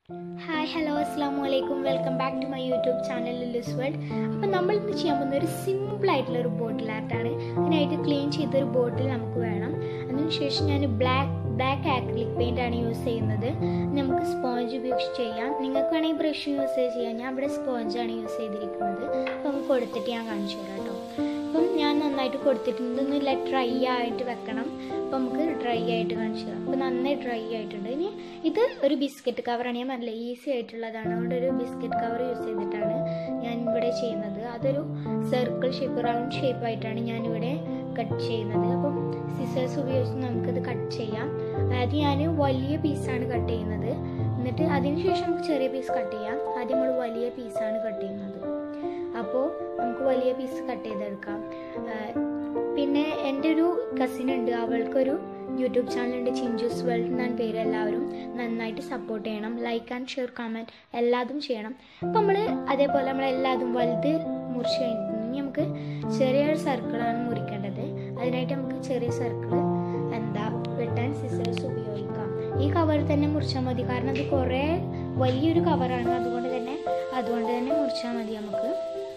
hi hello അസ്സാം വലൈക്കും welcome back to my YouTube channel ലുസ് വേൾഡ് അപ്പം നമ്മൾ ഇന്ന് ചെയ്യാൻ പോകുന്ന ഒരു സിമ്പിൾ ആയിട്ടുള്ള ഒരു ബോട്ടിൽ ആർട്ടാണ് അതിനായിട്ട് ക്ലീൻ ചെയ്തൊരു ബോട്ടിൽ നമുക്ക് വേണം അതിനുശേഷം ഞാൻ ബ്ലാക്ക് ബ്ലാക്ക് ആക്രിലിക് പെയിൻ്റ് ആണ് യൂസ് ചെയ്യുന്നത് നമുക്ക് സ്പോഞ്ച് ഉപയോഗിച്ച് ചെയ്യാം നിങ്ങൾക്ക് വേണമെങ്കിൽ ബ്രഷ് യൂസ് ചെയ്യാം ഞാൻ ഇവിടെ സ്പോഞ്ചാണ് യൂസ് ചെയ്തിരിക്കുന്നത് അപ്പോൾ നമുക്ക് കൊടുത്തിട്ട് ഞാൻ കാണിച്ചു തരാം കേട്ടോ അപ്പം ഞാൻ നന്നായിട്ട് കൊടുത്തിട്ടുണ്ട് ഒന്നുമില്ല ഡ്രൈ ആയിട്ട് വെക്കണം അപ്പം നമുക്ക് ഡ്രൈ ആയിട്ട് കാണിച്ചു തരാം അപ്പോൾ നന്നായി ഡ്രൈ ആയിട്ടുണ്ട് ഇനി ഇത് ഒരു ബിസ്ക്കറ്റ് കവറാണ് ഞാൻ നല്ല ഈസി ആയിട്ടുള്ളതാണ് അതുകൊണ്ട് ഒരു ബിസ്ക്കറ്റ് കവർ യൂസ് ചെയ്തിട്ടാണ് ഞാൻ ഇവിടെ ചെയ്യുന്നത് അതൊരു സർക്കിൾ ഷേപ്പ് റൗണ്ട് ഷേപ്പ് ആയിട്ടാണ് ഞാനിവിടെ കട്ട് ചെയ്യുന്നത് അപ്പം സിസേഴ്സ് ഉപയോഗിച്ച് നമുക്കിത് കട്ട് ചെയ്യാം ആദ്യം ഞാൻ വലിയ പീസാണ് കട്ട് ചെയ്യുന്നത് എന്നിട്ട് അതിനുശേഷം നമുക്ക് ചെറിയ പീസ് കട്ട് ചെയ്യാം ആദ്യം നമ്മൾ വലിയ പീസാണ് കട്ട് ചെയ്യുന്നത് അപ്പോൾ നമുക്ക് വലിയ പീസ് കട്ട് ചെയ്തെടുക്കാം പിന്നെ എൻ്റെ ഒരു കസിൻ ഉണ്ട് അവൾക്കൊരു യൂട്യൂബ് ചാനലുണ്ട് ചിഞ്ചൂസ് വേൾഡ് എന്നാണ് പേര് എല്ലാവരും നന്നായിട്ട് സപ്പോർട്ട് ചെയ്യണം ലൈക്ക് ആൻഡ് ഷെയർ കമൻറ്റ് എല്ലാതും ചെയ്യണം അപ്പം നമ്മൾ അതേപോലെ നമ്മൾ എല്ലാതും വലുത് മുറിച്ച് കഴിഞ്ഞിട്ടുണ്ടെങ്കിൽ നമുക്ക് ചെറിയൊരു സർക്കിളാണ് മുറിക്കേണ്ടത് അതിനായിട്ട് നമുക്ക് ചെറിയ സർക്കിൾ എന്താ വെട്ടാൻ സിസേഴ്സ് ഉപയോഗിക്കാം ഈ കവർ തന്നെ മുറിച്ചാൽ മതി കാരണം അത് കുറേ വലിയൊരു കവറാണ് അതുകൊണ്ട് തന്നെ അതുകൊണ്ട് തന്നെ മുറിച്ചാൽ മതി നമുക്ക്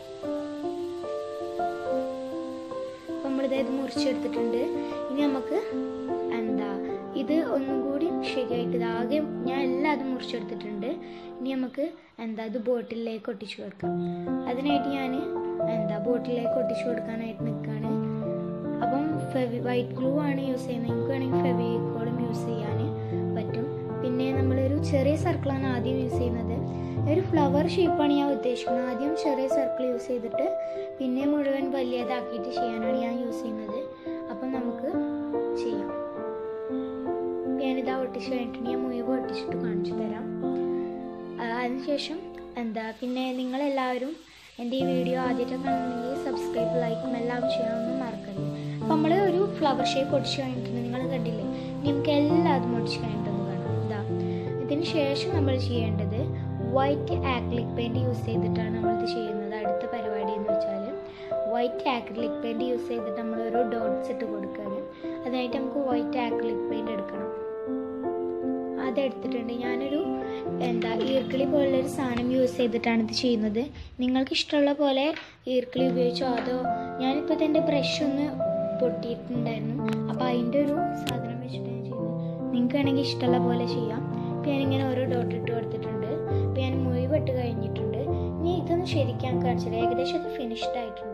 അപ്പം നമ്മളിതായത് മുറിച്ചെടുത്തിട്ടുണ്ട് ഇനി നമുക്ക് എന്താ ഇത് ഒന്നും കൂടി ശരിയായിട്ട് ഇതാകെ ഞാൻ എല്ലാം അത് മുറിച്ചെടുത്തിട്ടുണ്ട് ഇനി നമുക്ക് എന്താ ഇത് ബോട്ടിലേക്ക് ഒട്ടിച്ചു കൊടുക്കാം അതിനായിട്ട് ഞാൻ എന്താ ബോട്ടിലേക്ക് ഒട്ടിച്ചു കൊടുക്കാനായിട്ട് നിൽക്കുകയാണ് അപ്പം ഫെവി വൈറ്റ് ഗ്ലൂ ആണ് യൂസ് ചെയ്യുന്നത് നിങ്ങൾക്ക് വേണമെങ്കിൽ ഫെവിക്കോളും യൂസ് ചെയ്യാൻ പറ്റും പിന്നെ നമ്മളൊരു ചെറിയ സർക്കിളാണ് ആദ്യം യൂസ് ചെയ്യുന്നത് ഒരു ഫ്ലവർ ഷേപ്പാണ് ഞാൻ ഉദ്ദേശിക്കുന്നത് ആദ്യം ചെറിയ സർക്കിൾ യൂസ് ചെയ്തിട്ട് പിന്നെ മുഴുവൻ വലിയതാക്കിയിട്ട് ചെയ്യാനാണ് ഞാൻ യൂസ് ചെയ്യുന്നത് അപ്പം നമുക്ക് ചെയ്യാം ഞാനിതാ ഒട്ടിച്ച് കഴിഞ്ഞിട്ട് ഞാൻ മുഴുവൻ ഒട്ടിച്ചിട്ട് കാണിച്ചു തരാം ആ, അതിനുശേഷം എന്താ പിന്നെ നിങ്ങളെല്ലാവരും എൻ്റെ ഈ വീഡിയോ ആദ്യമായിട്ട് കാണുന്നെങ്കിൽ സബ്സ്ക്രൈബ് ലൈക്കും എല്ലാം ചെയ്യാനൊന്നും മറക്കരുത് അപ്പം നമ്മൾ ഒരു ഫ്ലവർ ഷേപ്പ് ഒട്ടിച്ച് കഴിഞ്ഞിട്ടുണ്ട് നിങ്ങൾ കണ്ടില്ലേ ഇനി നമുക്ക് എല്ലാതും ഒട്ടിച്ച് കഴിഞ്ഞിട്ടൊന്ന് കാണാം ഇതാ ഇതിന് ശേഷം നമ്മൾ ചെയ്യേണ്ടത് വൈറ്റ് ആക്രിലിക് പെയിൻറ് യൂസ് ചെയ്തിട്ടാണ് നമ്മളിത് ചെയ്യുന്നത് അടുത്ത പരിപാടി എന്ന് വെച്ചാൽ വൈറ്റ് ആക്രിലിക് പെയിൻറ് യൂസ് ചെയ്തിട്ട് നമ്മൾ ഓരോ ഡോട്ട്സ് ഇട്ട് കൊടുക്കുകയാണ് അതിനായിട്ട് നമുക്ക് വൈറ്റ് ആക്രിലിക് പെയിൻറ് എടുക്കണം അതെടുത്തിട്ടുണ്ട് ഞാനൊരു എന്താ ഈർക്കിളി പോലുള്ളൊരു സാധനം യൂസ് ചെയ്തിട്ടാണ് ഇത് ചെയ്യുന്നത് നിങ്ങൾക്ക് ഇഷ്ടമുള്ള പോലെ ഈർക്കിളി ഉപയോഗിച്ചോ അതോ ഞാനിപ്പോൾ ഇതിൻ്റെ ബ്രഷ് ഒന്ന് പൊട്ടിയിട്ടുണ്ടായിരുന്നു അപ്പോൾ അതിൻ്റെ ഒരു സാധനം വെച്ചിട്ട് ഞാൻ ചെയ്യുന്നത് നിങ്ങൾക്ക് വേണമെങ്കിൽ ഇഷ്ടമുള്ള പോലെ ചെയ്യാം അപ്പോൾ ഞാനിങ്ങനെ ഓരോ ഡോട്ട് ഇട്ട് കൊടുത്തിട്ടുണ്ട് അപ്പോൾ ഞാൻ മുഴുവട്ട് കഴിഞ്ഞിട്ടുണ്ട് ഇനി ഇതൊന്ന് ശരിക്കാൻ കാണിച്ചത് ഏകദേശം ഇത് ഫിനിഷ്ഡ് ആയിട്ടുണ്ട്